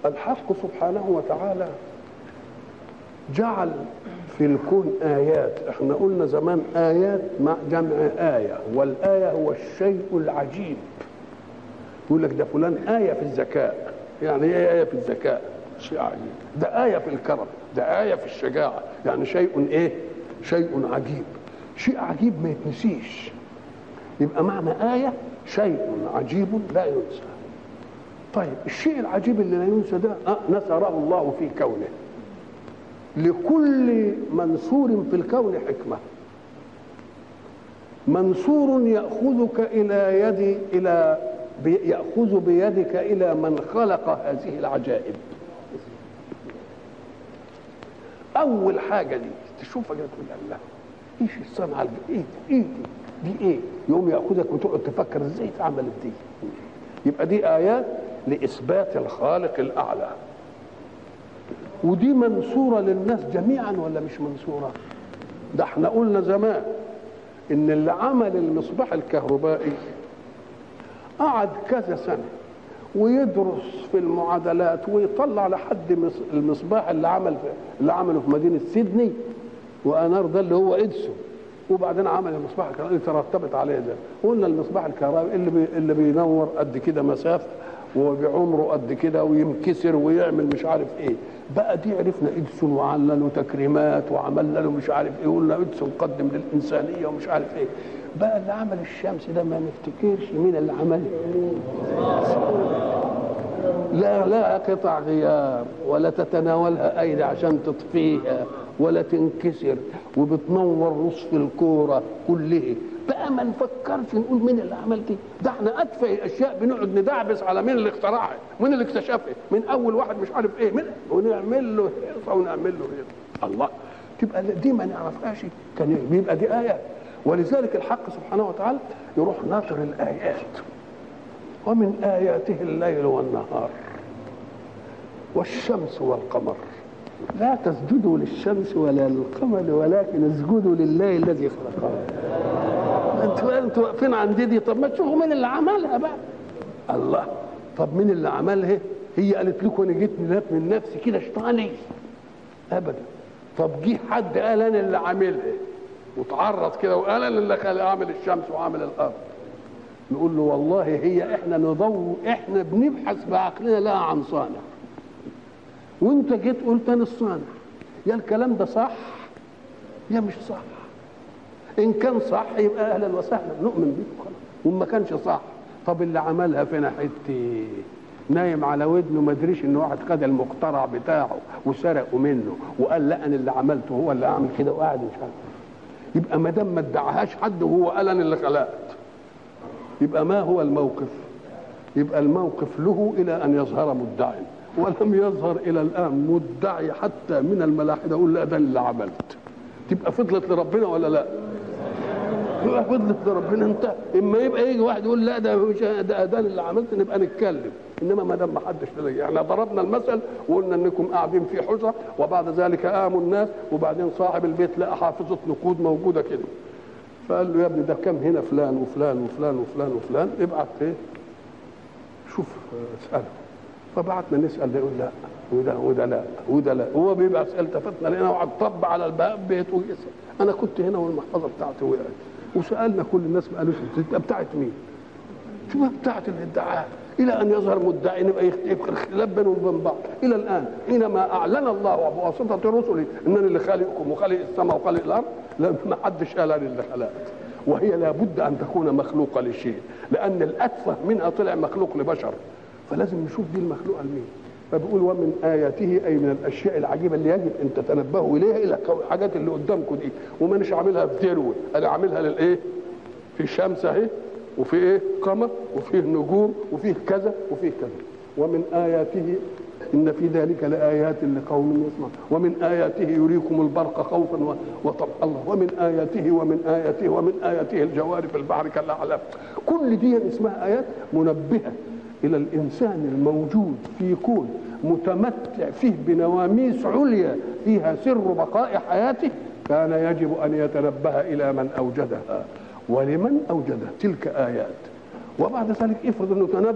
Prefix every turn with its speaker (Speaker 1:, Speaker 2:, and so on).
Speaker 1: الحق سبحانه وتعالى جعل في الكون آيات احنا قلنا زمان آيات مع جمع آية والآية هو الشيء العجيب يقول لك ده فلان آية في الذكاء يعني ايه آية في الذكاء شيء عجيب ده آية في الكرم ده آية في الشجاعة يعني شيء ايه شيء عجيب شيء عجيب ما يتنسيش يبقى معنى آية شيء عجيب لا ينسى طيب الشيء العجيب اللي لا ينسى ده آه نثره الله في كونه لكل منصور في الكون حكمة منصور يأخذك إلى يد إلى يأخذ بيدك إلى من خلق هذه العجائب أول حاجة دي تشوفها كده تقول الله إيش الصنعة إيه دي إيه دي دي إيه يقوم يأخذك وتقعد تفكر إزاي اتعملت دي يبقى دي آيات لإثبات الخالق الأعلى ودي منصورة للناس جميعا ولا مش منصورة ده احنا قلنا زمان ان اللي عمل المصباح الكهربائي قعد كذا سنة ويدرس في المعادلات ويطلع لحد المصباح اللي عمل في اللي عمله في مدينة سيدني وانار ده اللي هو ادسون وبعدين عمل المصباح الكهربائي ترتبت عليه ده قلنا المصباح الكهربائي اللي بي اللي بينور قد كده مسافه وبعمره قد كده وينكسر ويعمل مش عارف ايه بقى دي عرفنا ادسون وعملنا له تكريمات وعملنا له مش عارف ايه قلنا ادسون قدم للانسانيه ومش عارف ايه بقى اللي عمل الشمس ده ما نفتكرش مين اللي عمله لا لا قطع غيار ولا تتناولها ايدي عشان تطفيها ولا تنكسر وبتنور نصف الكوره كلها بقى ما نفكرش نقول مين اللي عمل دي ده احنا اتفه الاشياء بنقعد ندعبس على مين اللي اخترعها مين اللي اكتشفها من اول واحد مش عارف ايه من ونعمل له هيصه ونعمل له هيصه الله تبقى دي ما نعرفهاش كان بيبقى دي ايات ولذلك الحق سبحانه وتعالى يروح ناطر الايات ومن اياته الليل والنهار والشمس والقمر لا تسجدوا للشمس ولا للقمر ولكن اسجدوا لله الذي خلقها انتوا انتوا واقفين عند دي طب ما تشوفوا مين اللي عملها بقى الله طب مين اللي عملها هي قالت لكم انا جيت من نفسي كده شطاني ابدا طب جه حد قال انا اللي عاملها وتعرض كده وقال انا اللي خلق اعمل الشمس وعامل الارض نقول له والله هي احنا ندور احنا بنبحث بعقلنا لها عن صانع وانت جيت قلت انا الصانع يا الكلام ده صح يا مش صح ان كان صح يبقى اهلا وسهلا نؤمن بيه خلاص وما كانش صح طب اللي عملها فينا حته نايم على ودنه ما ادريش ان واحد خد المخترع بتاعه وسرقه منه وقال لا انا اللي عملته هو اللي اعمل كده وقاعد مش عارف يبقى ما دام ما ادعاهاش حد وهو قال انا اللي خلقت يبقى ما هو الموقف يبقى الموقف له الى ان يظهر مدعي ولم يظهر الى الان مدعي حتى من الملاحده يقول لا ده اللي عملت تبقى فضلت لربنا ولا لا يبقى فضلت لربنا انت اما يبقى يجي واحد يقول لا ده مش ده ده اللي عملت نبقى نتكلم انما ما دام ما حدش يعني ضربنا المثل وقلنا انكم قاعدين في حجره وبعد ذلك قاموا الناس وبعدين صاحب البيت لقى حافظه نقود موجوده كده فقال له يا ابني ده كم هنا فلان وفلان وفلان وفلان وفلان ابعت ايه شوف اساله فبعتنا نسال ده يقول لا وده وده لا وده لا هو بيبقى التفتنا لقينا واحد طب على الباب بيت ويسال انا كنت هنا والمحفظه بتاعتي وقعت وسالنا كل الناس ما قالوش تبقى بتاعت مين؟ تبقى بتاعت الادعاء الى ان يظهر مدعي نبقى يبقى الخلاف بينهم وبين بعض الى الان حينما اعلن الله بواسطه رسله انني اللي خالقكم وخالق السماء وخالق الارض لا ما حدش قال انا اللي خلقت وهي لابد ان تكون مخلوقه لشيء لان الاتفه منها طلع مخلوق لبشر فلازم نشوف دي المخلوقه لمين فبيقول ومن اياته اي من الاشياء العجيبه اللي يجب ان تتنبهوا اليها الى الحاجات اللي قدامكم دي ومانيش عاملها في ذروه انا عاملها للايه؟ في شمس اهي وفي ايه؟ قمر وفيه نجوم وفيه كذا وفيه كذا ومن اياته ان في ذلك لايات لقوم يسمعون ومن اياته يريكم البرق خوفا وطمعا الله ومن اياته ومن اياته ومن اياته الجوار في البحر كالاعلام كل دي اسمها ايات منبهه الى الانسان الموجود في كون متمتع فيه بنواميس عليا فيها سر بقاء حياته كان يجب ان يتنبه الى من اوجدها ولمن اوجدها تلك ايات وبعد ذلك افرض انه تنبه